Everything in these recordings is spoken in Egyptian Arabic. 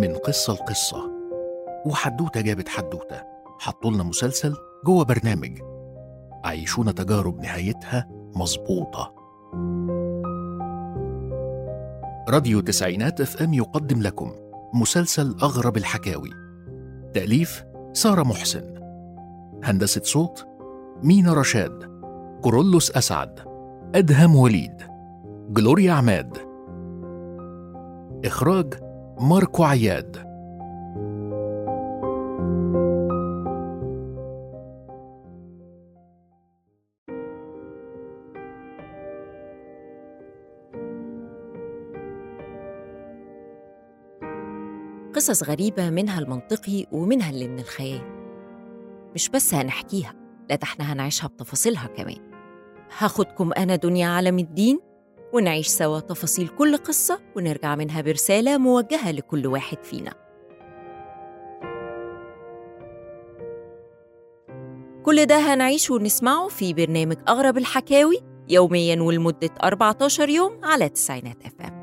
من قصة لقصة وحدوتة جابت حدوتة حطولنا مسلسل جوه برنامج عيشونا تجارب نهايتها مظبوطة راديو تسعينات اف ام يقدم لكم مسلسل أغرب الحكاوي تأليف سارة محسن هندسة صوت مينا رشاد كورولوس أسعد أدهم وليد جلوريا عماد إخراج ماركو عياد قصص غريبة منها المنطقي ومنها اللي من الخيال مش بس هنحكيها لا ده احنا هنعيشها بتفاصيلها كمان هاخدكم أنا دنيا عالم الدين ونعيش سوا تفاصيل كل قصة ونرجع منها برسالة موجهة لكل واحد فينا كل ده هنعيشه ونسمعه في برنامج أغرب الحكاوي يومياً ولمدة 14 يوم على تسعينات اف ام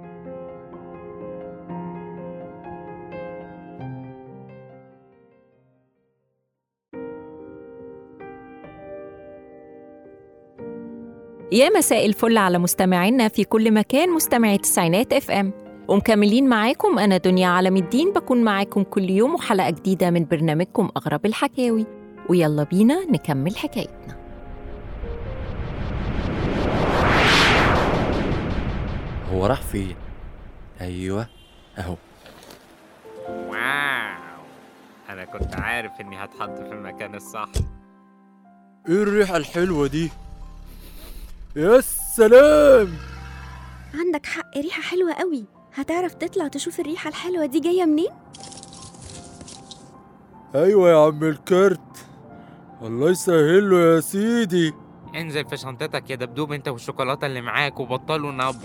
يا مساء الفل على مستمعينا في كل مكان مستمعي تسعينات اف ام ومكملين معاكم انا دنيا عالم الدين بكون معاكم كل يوم وحلقه جديده من برنامجكم اغرب الحكاوي ويلا بينا نكمل حكايتنا هو راح فين؟ أيوه أهو واو انا كنت عارف اني هتحط في المكان الصح إيه الريحة الحلوة دي؟ يا سلام عندك حق ريحة حلوة قوي هتعرف تطلع تشوف الريحة الحلوة دي جاية منين؟ أيوه يا عم الكارت الله يسهله يا سيدي انزل في شنطتك يا دبدوب انت والشوكولاته اللي معاك وبطلوا نبض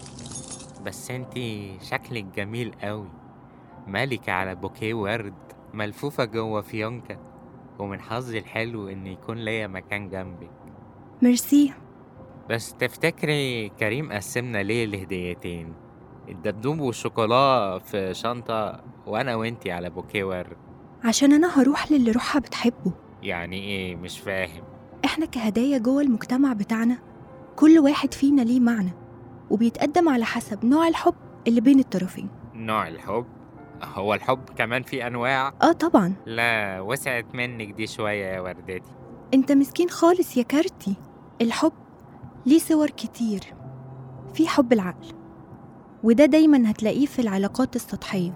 بس انتي شكلك جميل قوي ملكة على بوكيه ورد ملفوفة جوه فيونكة ومن حظي الحلو ان يكون ليا مكان جنبك ميرسي بس تفتكري كريم قسمنا ليه الهديتين الدبدوب والشوكولا في شنطة وانا وانتي على بوكيه ورد عشان أنا هروح للي روحها بتحبه يعني ايه مش فاهم إحنا كهدايا جوه المجتمع بتاعنا كل واحد فينا ليه معنى وبيتقدم على حسب نوع الحب اللي بين الطرفين نوع الحب هو الحب كمان في انواع آه طبعا لا وسعت منك دي شوية يا وردتي أنت مسكين خالص يا كارتي الحب ليه صور كتير في حب العقل وده دايما هتلاقيه في العلاقات السطحية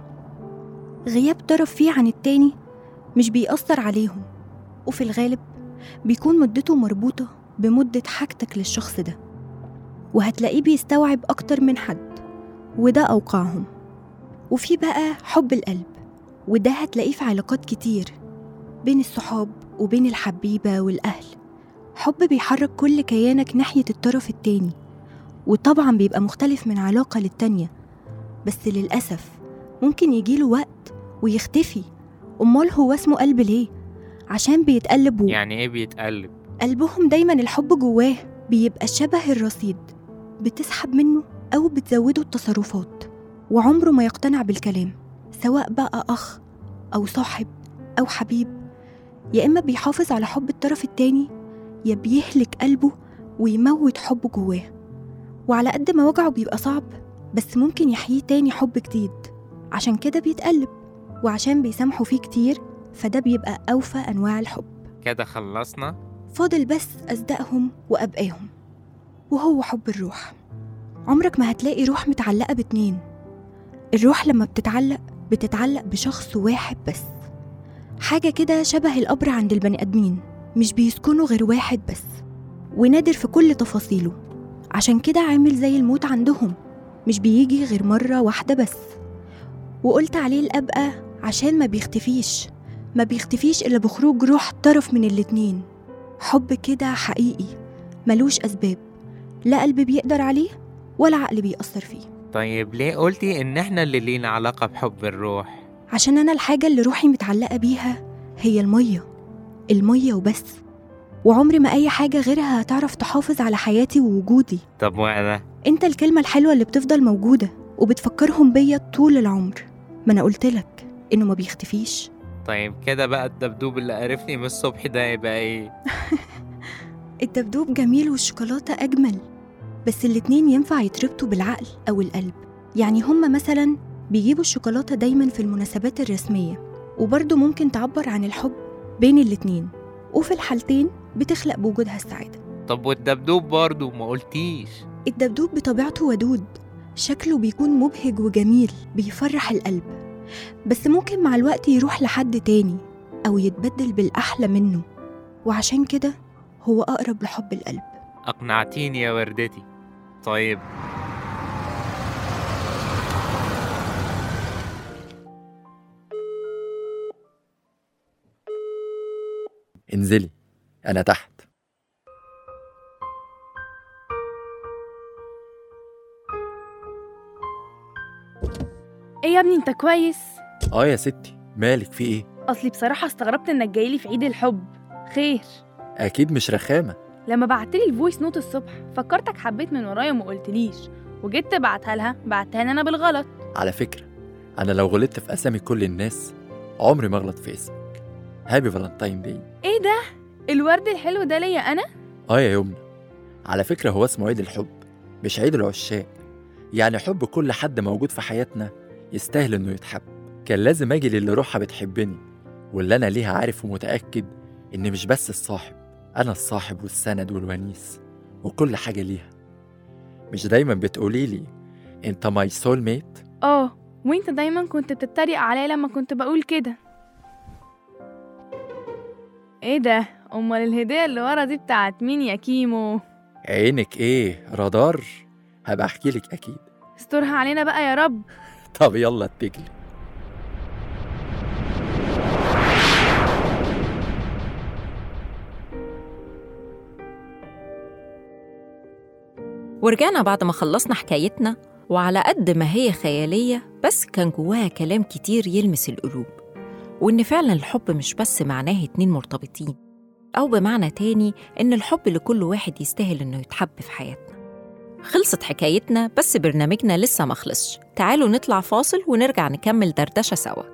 غياب طرف فيه عن التاني مش بيأثر عليهم وفي الغالب بيكون مدته مربوطة بمدة حاجتك للشخص ده وهتلاقيه بيستوعب أكتر من حد وده أوقعهم وفي بقى حب القلب وده هتلاقيه في علاقات كتير بين الصحاب وبين الحبيبة والأهل حب بيحرك كل كيانك ناحية الطرف التاني وطبعا بيبقى مختلف من علاقة للتانية بس للأسف ممكن يجيله وقت ويختفي أمال هو اسمه قلب ليه؟ عشان بيتقلب و... يعني ايه بيتقلب قلبهم دايما الحب جواه بيبقى شبه الرصيد بتسحب منه أو بتزوده التصرفات وعمره ما يقتنع بالكلام سواء بقى أخ أو صاحب أو حبيب يا إما بيحافظ على حب الطرف التاني يا بيهلك قلبه ويموت حبه جواه وعلى قد ما وجعه بيبقى صعب بس ممكن يحييه تاني حب جديد عشان كده بيتقلب وعشان بيسامحوا فيه كتير فده بيبقى أوفى أنواع الحب كده خلصنا فاضل بس أصدقهم وأبقاهم وهو حب الروح عمرك ما هتلاقي روح متعلقة باتنين الروح لما بتتعلق بتتعلق بشخص واحد بس حاجة كده شبه القبر عند البني آدمين مش بيسكنوا غير واحد بس ونادر في كل تفاصيله عشان كده عامل زي الموت عندهم مش بيجي غير مرة واحدة بس وقلت عليه الأبقى عشان ما بيختفيش ما بيختفيش إلا بخروج روح طرف من الاتنين حب كده حقيقي ملوش أسباب لا قلب بيقدر عليه ولا عقل بيأثر فيه طيب ليه قلتي ان احنا اللي لينا علاقة بحب الروح عشان أنا الحاجة اللي روحي متعلقة بيها هي المية المية وبس وعمر ما أي حاجة غيرها هتعرف تحافظ على حياتي ووجودي طب وانا أنت الكلمة الحلوة اللي بتفضل موجودة وبتفكرهم بيا طول العمر ما أنا قلتلك إنه ما بيختفيش طيب كده بقى الدبدوب اللي قرفني من الصبح ده يبقى ايه الدبدوب جميل والشوكولاتة أجمل بس الاتنين ينفع يتربطوا بالعقل أو القلب يعني هما مثلا بيجيبوا الشوكولاتة دايما في المناسبات الرسمية وبرضه ممكن تعبر عن الحب بين الاتنين وفي الحالتين بتخلق بوجودها السعادة طب والدبدوب برضو ما قلتيش الدبدوب بطبيعته ودود شكله بيكون مبهج وجميل بيفرح القلب بس ممكن مع الوقت يروح لحد تاني أو يتبدل بالأحلى منه وعشان كده هو أقرب لحب القلب اقنعتيني يا وردتي طيب انزلي أنا تحت ايه يا ابني انت كويس آه يا ستي مالك في إيه؟ اصلي بصراحه استغربت انك جايلي في عيد الحب خير أكيد مش رخامة لما بعتلي الفويس نوت الصبح فكرتك حبيت من ورايا وما قلتليش وجيت تبعتها لها بعتها لي انا بالغلط على فكرة أنا لو غلطت في أسامي كل الناس عمري ما أغلط في اسمك هابي فالنتاين داي ايه ده الورد الحلو ده ليا انا آه يا يمنى على فكرة هو اسمه عيد الحب مش عيد العشاق يعني حب كل حد موجود في حياتنا يستاهل إنه يتحب كان لازم أجي للي روحها بتحبني واللي أنا ليها عارف ومتأكد إني مش بس الصاحب أنا الصاحب والسند والونيس وكل حاجة ليها مش دايما بتقوليلي أنت ماي سول ميت اه وانت دايما كنت بتتريق عليا لما كنت بقول كده ايه ده امال الهديه اللي ورا دي بتاعت مين يا كيمو عينك إيه رادار هبقى أحكيلك أكيد استرها علينا بقى يا رب طب يلا اتجلي ورجعنا بعد ما خلصنا حكايتنا وعلى قد ما هي خيالية بس كان جواها كلام كتير يلمس القلوب وإن فعلا الحب مش بس معناه اتنين مرتبطين أو بمعنى تاني إن الحب لكل واحد يستاهل إنه يتحب في حياتنا خلصت حكايتنا بس برنامجنا لسه ما خلصش تعالوا نطلع فاصل ونرجع نكمل دردشة سوا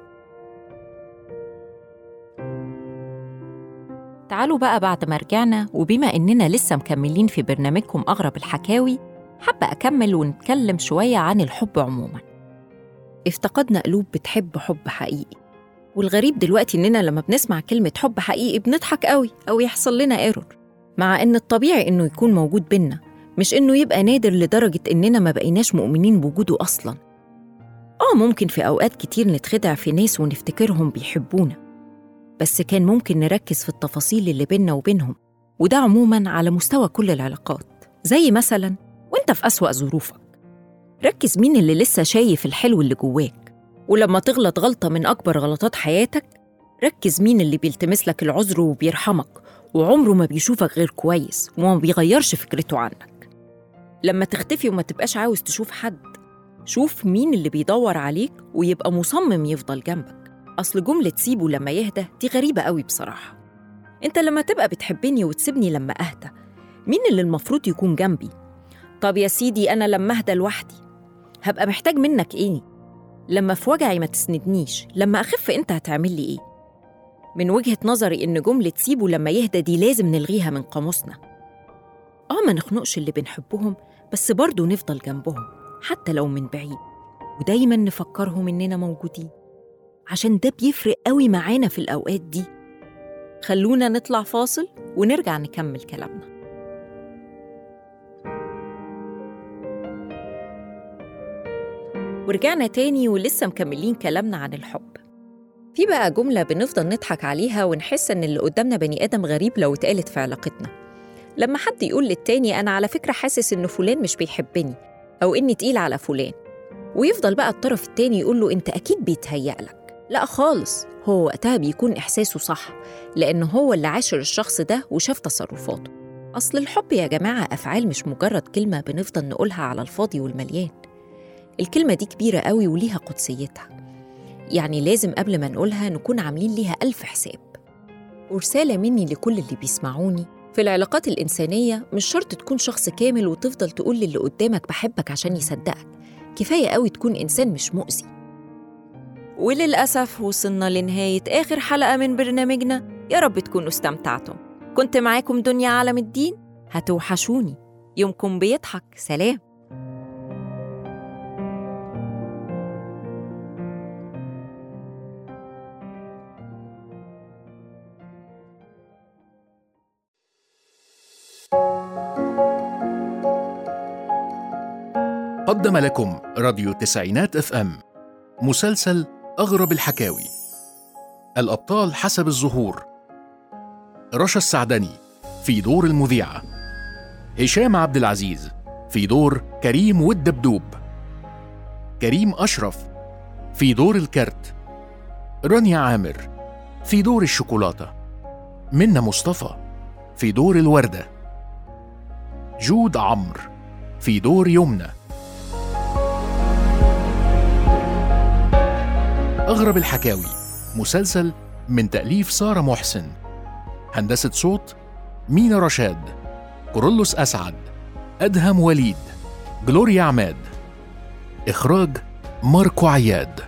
تعالوا بقى بعد ما رجعنا وبما إننا لسه مكملين في برنامجكم أغرب الحكاوي حابة أكمل ونتكلم شوية عن الحب عموما افتقدنا قلوب بتحب حب حقيقي والغريب دلوقتي إننا لما بنسمع كلمة حب حقيقي بنضحك قوي أو يحصل لنا ايرور مع إن الطبيعي إنه يكون موجود بينا مش إنه يبقى نادر لدرجة إننا ما بقيناش مؤمنين بوجوده أصلا آه ممكن في أوقات كتير نتخدع في ناس ونفتكرهم بيحبونا بس كان ممكن نركز في التفاصيل اللي بينا وبينهم وده عموما على مستوى كل العلاقات زي مثلا وانت في أسوأ ظروفك ركز مين اللي لسه شايف الحلو اللي جواك ولما تغلط غلطة من أكبر غلطات حياتك ركز مين اللي بيلتمس لك العذر وبيرحمك وعمره ما بيشوفك غير كويس وما بيغيرش فكرته عنك لما تختفي وما تبقاش عاوز تشوف حد شوف مين اللي بيدور عليك ويبقى مصمم يفضل جنبك أصل جملة سيبه لما يهدى دي غريبة قوي بصراحة أنت لما تبقى بتحبني وتسيبني لما أهدى مين اللي المفروض يكون جنبي؟ طب يا سيدي أنا لما أهدى لوحدي هبقى محتاج منك إيه؟ لما في وجعي ما تسندنيش لما أخف أنت هتعمل لي إيه؟ من وجهة نظري إن جملة سيبه لما يهدى دي لازم نلغيها من قاموسنا آه ما نخنقش اللي بنحبهم بس برضه نفضل جنبهم حتى لو من بعيد ودايما نفكرهم إننا موجودين عشان ده بيفرق قوي معانا في الأوقات دي خلونا نطلع فاصل ونرجع نكمل كلامنا ورجعنا تاني ولسه مكملين كلامنا عن الحب في بقى جملة بنفضل نضحك عليها ونحس إن اللي قدامنا بني آدم غريب لو اتقالت في علاقتنا لما حد يقول للتاني أنا على فكرة حاسس إن فلان مش بيحبني أو إني تقيل على فلان ويفضل بقى الطرف التاني يقول له أنت أكيد بيتهيألك لا خالص هو وقتها بيكون إحساسه صح لأن هو اللي عاشر الشخص ده وشاف تصرفاته أصل الحب يا جماعة أفعال مش مجرد كلمة بنفضل نقولها على الفاضي والمليان الكلمة دي كبيرة قوي وليها قدسيتها يعني لازم قبل ما نقولها نكون عاملين ليها ألف حساب ورسالة مني لكل اللي بيسمعوني في العلاقات الإنسانية مش شرط تكون شخص كامل وتفضل تقول للي قدامك بحبك عشان يصدقك كفاية قوي تكون إنسان مش مؤذي وللأسف وصلنا لنهاية آخر حلقة من برنامجنا يا رب تكونوا استمتعتم كنت معاكم دنيا عالم الدين هتوحشوني يومكم بيضحك سلام قدم لكم راديو تسعينات اف ام مسلسل اغرب الحكاوي الابطال حسب الظهور رشا السعدني في دور المذيعه هشام عبد العزيز في دور كريم والدبدوب كريم اشرف في دور الكرت رانيا عامر في دور الشوكولاته منى مصطفى في دور الورده جود عمرو في دور يمنى أغرب الحكاوي مسلسل من تأليف سارة محسن هندسة صوت مينا رشاد كورولوس أسعد أدهم وليد جلوريا عماد إخراج ماركو عياد